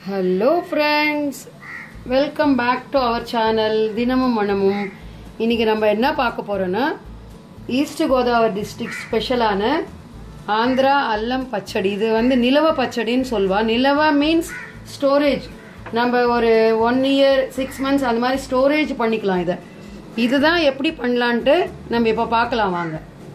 hello friends welcome back to our channel தினமும் மனமும் இன்னைக்கு நம்ம என்ன பார்க்க போறோம்னா ஈஸ்ட் கோதாவரி டிஸ்ட்ரிக்ட் ஸ்பெஷலான ஆந்திரா அல்லம் பச்சடி இது வந்து நிலவ பச்சடின்னு சொல்வா நிலவ மீன்ஸ் ஸ்டோரேஜ் நம்ம ஒரு ஒன் இயர் சிக்ஸ் மந்த்ஸ் அந்த மாதிரி ஸ்டோரேஜ் பண்ணிக்கலாம் இதை இதுதான் எப்படி பண்ணலான்ட்டு நம்ம இப்போ பார்க்கலாம் வாங்க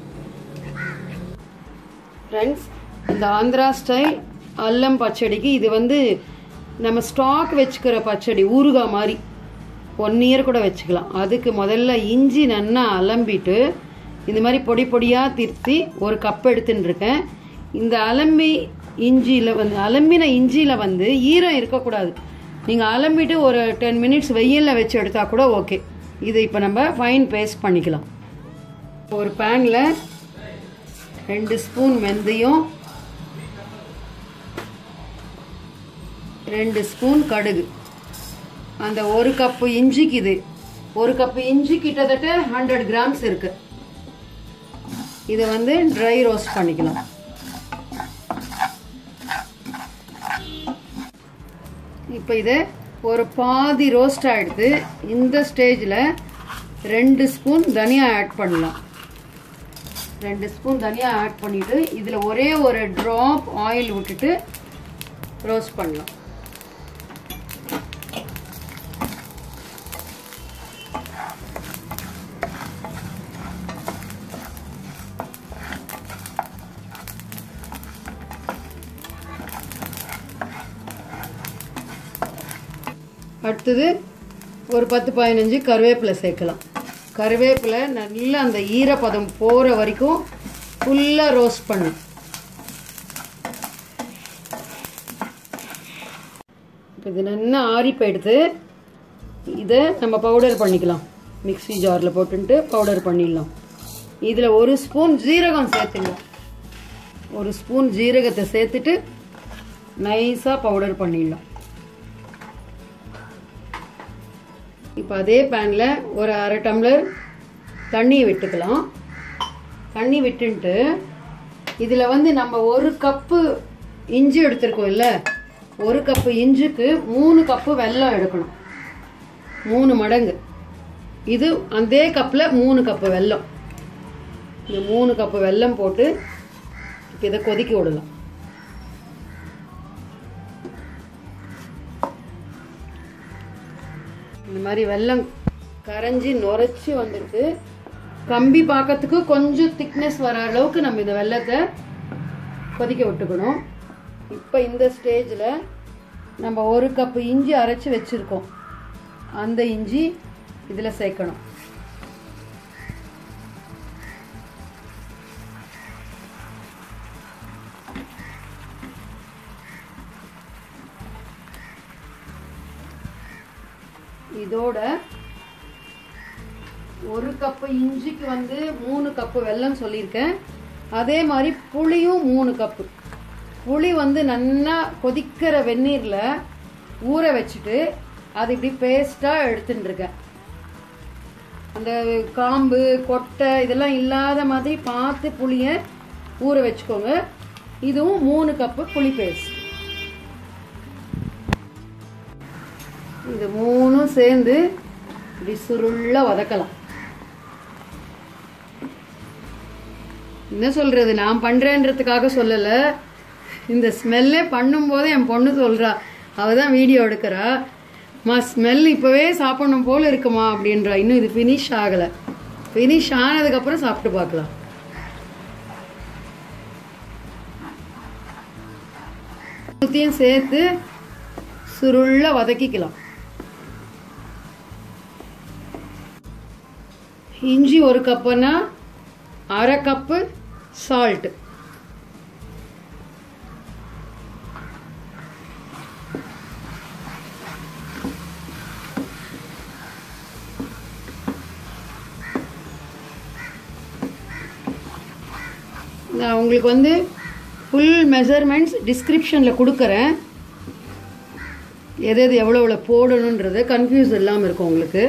ஃப்ரெண்ட்ஸ் இந்த ஆந்திரா ஸ்டைல் அல்லம் பச்சடிக்கு இது வந்து நம்ம ஸ்டாக் வச்சுக்கிற பச்சடி ஊறுகாய் மாதிரி ஒன் இயர் கூட வச்சுக்கலாம் அதுக்கு முதல்ல இஞ்சி நன்னா அலம்பிட்டு இந்த மாதிரி பொடி பொடியாக திருத்தி ஒரு கப் எடுத்துன்னு இருக்கேன் இந்த அலம்பி இஞ்சியில் வந்து அலம்பின இஞ்சியில் வந்து ஈரம் இருக்கக்கூடாது நீங்கள் அலம்பிட்டு ஒரு டென் மினிட்ஸ் வெயிலில் வச்சு எடுத்தால் கூட ஓகே இது இப்போ நம்ம ஃபைன் பேஸ்ட் பண்ணிக்கலாம் ஒரு பேனில் ரெண்டு ஸ்பூன் வெந்தயம் ரெண்டு ஸ்பூன் கடுகு அந்த ஒரு கப்பு இஞ்சிக்கு இது ஒரு கப்பு இஞ்சி கிட்டத்தட்ட ஹண்ட்ரட் கிராம்ஸ் இருக்கு இதை வந்து ட்ரை ரோஸ்ட் பண்ணிக்கலாம் இப்போ இதை ஒரு பாதி ரோஸ்ட் ஆகிடுது இந்த ஸ்டேஜில் ரெண்டு ஸ்பூன் தனியா ஆட் பண்ணலாம் ரெண்டு ஸ்பூன் தனியா ஆட் பண்ணிட்டு இதில் ஒரே ஒரு ட்ராப் ஆயில் விட்டுட்டு ரோஸ்ட் பண்ணலாம் அடுத்தது ஒரு பத்து பதினஞ்சு கருவேப்பிலை சேர்க்கலாம் கருவேப்பிலை நல்லா அந்த ஈரப்பதம் போகிற வரைக்கும் ஃபுல்லாக ரோஸ்ட் பண்ணும் இப்போ இது நல்லா ஆறி போயிடுது இதை நம்ம பவுடர் பண்ணிக்கலாம் மிக்ஸி ஜாரில் போட்டுட்டு பவுடர் பண்ணிடலாம் இதில் ஒரு ஸ்பூன் ஜீரகம் சேர்த்துக்கலாம் ஒரு ஸ்பூன் ஜீரகத்தை சேர்த்துட்டு நைஸாக பவுடர் பண்ணிடலாம் இப்போ அதே பேனில் ஒரு அரை டம்ளர் தண்ணியை விட்டுக்கலாம் தண்ணி விட்டுன்ட்டு இதில் வந்து நம்ம ஒரு கப்பு இஞ்சி எடுத்திருக்கோம் இல்லை ஒரு கப்பு இஞ்சிக்கு மூணு கப்பு வெல்லம் எடுக்கணும் மூணு மடங்கு இது அதே கப்பில் மூணு கப்பு வெல்லம் இந்த மூணு கப்பு வெல்லம் போட்டு இப்போ இதை கொதிக்க விடலாம் இந்த மாதிரி வெல்லம் கரைஞ்சி நுரைச்சி வந்துருக்கு கம்பி பார்க்கறதுக்கு கொஞ்சம் திக்னஸ் வர அளவுக்கு நம்ம இந்த வெள்ளத்தை கொதிக்க விட்டுக்கணும் இப்போ இந்த ஸ்டேஜில் நம்ம ஒரு கப்பு இஞ்சி அரைச்சி வச்சுருக்கோம் அந்த இஞ்சி இதில் சேர்க்கணும் இதோட ஒரு கப்பு இஞ்சிக்கு வந்து மூணு கப்பு வெல்லம் சொல்லியிருக்கேன் அதே மாதிரி புளியும் மூணு கப்பு புளி வந்து நல்லா கொதிக்கிற வெந்நீரில் ஊற வச்சுட்டு அது இப்படி பேஸ்ட்டாக எடுத்துட்டு இருக்கேன் அந்த காம்பு கொட்டை இதெல்லாம் இல்லாத மாதிரி பார்த்து புளியை ஊற வச்சுக்கோங்க இதுவும் மூணு கப்பு புளி பேஸ்ட் இது மூணும் சேர்ந்து இப்படி சுருள்ள வதக்கலாம் என்ன சொல்றது நான் பண்றேன்றதுக்காக சொல்லல இந்த ஸ்மெல்லே பண்ணும்போது என் பொண்ணு சொல்றா அவ தான் வீடியோ எடுக்கிறா மா ஸ்மெல் இப்பவே சாப்பிடணும் போல இருக்குமா அப்படின்றா இன்னும் இது ஃபினிஷ் ஆகலை ஃபினிஷ் ஆனதுக்கப்புறம் சாப்பிட்டு பார்க்கலாம் மூணுத்தையும் சேர்த்து சுருள்ள வதக்கிக்கலாம் இஞ்சி ஒரு கப்புனா அரை கப்பு சால்ட் நான் உங்களுக்கு வந்து ஃபுல் மெஷர்மெண்ட்ஸ் டிஸ்கிரிப்ஷனில் கொடுக்குறேன் எது எது எவ்வளோ எவ்வளோ போடணுன்றது கன்ஃபியூஸ் இல்லாமல் இருக்கும் உங்களுக்கு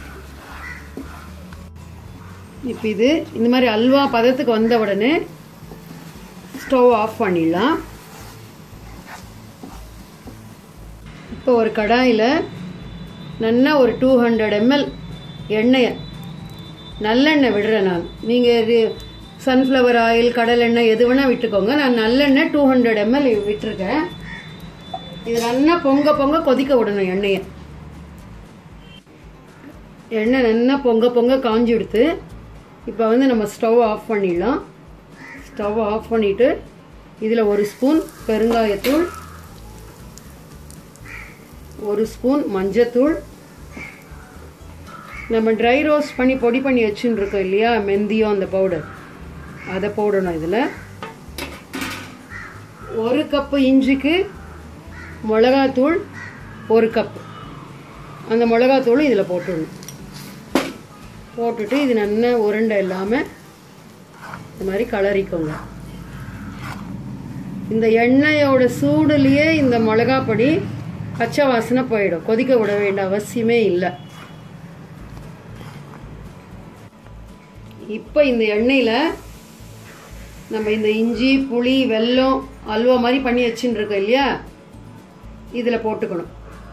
இப்போ இது இந்த மாதிரி அல்வா பதத்துக்கு வந்த உடனே ஸ்டவ் ஆஃப் பண்ணிடலாம் இப்போ ஒரு கடாயில் நல்லா ஒரு டூ ஹண்ட்ரட் எம்எல் எண்ணெயை நல்லெண்ணெய் விடுறேன் நான் நீங்கள் சன்ஃப்ளவர் ஆயில் கடலெண்ணெய் எது வேணால் விட்டுக்கோங்க நான் நல்லெண்ணெய் டூ ஹண்ட்ரட் எம்எல் விட்டுருக்கேன் இது நல்லா பொங்க பொங்க கொதிக்க விடணும் எண்ணெயை எண்ணெய் நல்லா பொங்க பொங்க காஞ்சி எடுத்து இப்போ வந்து நம்ம ஸ்டவ் ஆஃப் பண்ணிடலாம் ஸ்டவ் ஆஃப் பண்ணிவிட்டு இதில் ஒரு ஸ்பூன் பெருங்காயத்தூள் ஒரு ஸ்பூன் மஞ்சத்தூள் நம்ம ட்ரை ரோஸ்ட் பண்ணி பொடி பண்ணி வச்சுன்னு இருக்கோம் இல்லையா மெந்தியம் அந்த பவுடர் அதை போடணும் இதில் ஒரு கப்பு இஞ்சிக்கு மிளகாத்தூள் ஒரு கப் அந்த மிளகாத்தூளும் இதில் போட்டுடணும் போட்டுட்டு இது நல்லா உருண்டை இல்லாமல் இந்த மாதிரி கலரிக்கோங்க இந்த எண்ணெயோட சூடுலேயே இந்த மிளகா பொடி பச்சை வாசனை போயிடும் கொதிக்க விட வேண்டிய அவசியமே இல்லை இப்போ இந்த எண்ணெயில் நம்ம இந்த இஞ்சி புளி வெல்லம் அல்வா மாதிரி பண்ணி வச்சுன்னு இருக்கோம் இல்லையா இதில் போட்டுக்கணும்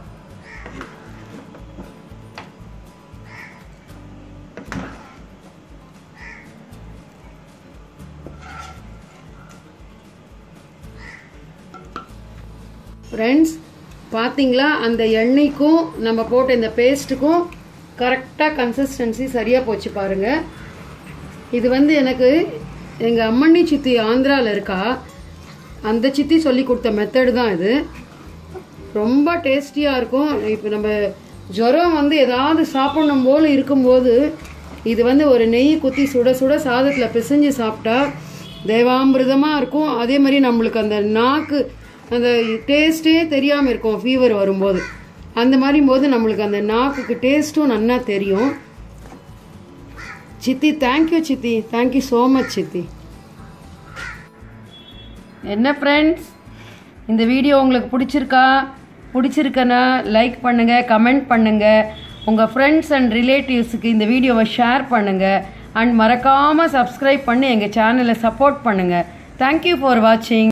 ஃப்ரெண்ட்ஸ் பார்த்தீங்களா அந்த எண்ணெய்க்கும் நம்ம போட்ட இந்த பேஸ்ட்டுக்கும் கரெக்டாக கன்சிஸ்டன்சி சரியாக போச்சு பாருங்கள் இது வந்து எனக்கு எங்கள் அம்மண்ணி சித்தி ஆந்திராவில் இருக்கா அந்த சித்தி சொல்லி கொடுத்த மெத்தடு தான் இது ரொம்ப டேஸ்டியாக இருக்கும் இப்போ நம்ம ஜுரம் வந்து ஏதாவது சாப்பிடணும் போல் இருக்கும்போது இது வந்து ஒரு நெய் குத்தி சுட சுட சாதத்தில் பிசைஞ்சு சாப்பிட்டா தேவாமிர்தமாக இருக்கும் அதே மாதிரி நம்மளுக்கு அந்த நாக்கு அந்த டேஸ்ட்டே தெரியாமல் இருக்கும் ஃபீவர் வரும்போது அந்த மாதிரி போது நம்மளுக்கு அந்த நாக்குக்கு டேஸ்ட்டும் நல்லா தெரியும் சித்தி தேங்க்யூ சித்தி தேங்க்யூ ஸோ மச் சித்தி என்ன ஃப்ரெண்ட்ஸ் இந்த வீடியோ உங்களுக்கு பிடிச்சிருக்கா பிடிச்சிருக்கனா லைக் பண்ணுங்கள் கமெண்ட் பண்ணுங்கள் உங்கள் ஃப்ரெண்ட்ஸ் அண்ட் ரிலேட்டிவ்ஸுக்கு இந்த வீடியோவை ஷேர் பண்ணுங்கள் அண்ட் மறக்காமல் சப்ஸ்கிரைப் பண்ணி எங்கள் சேனலை சப்போர்ட் பண்ணுங்கள் தேங்க்யூ ஃபார் வாட்சிங்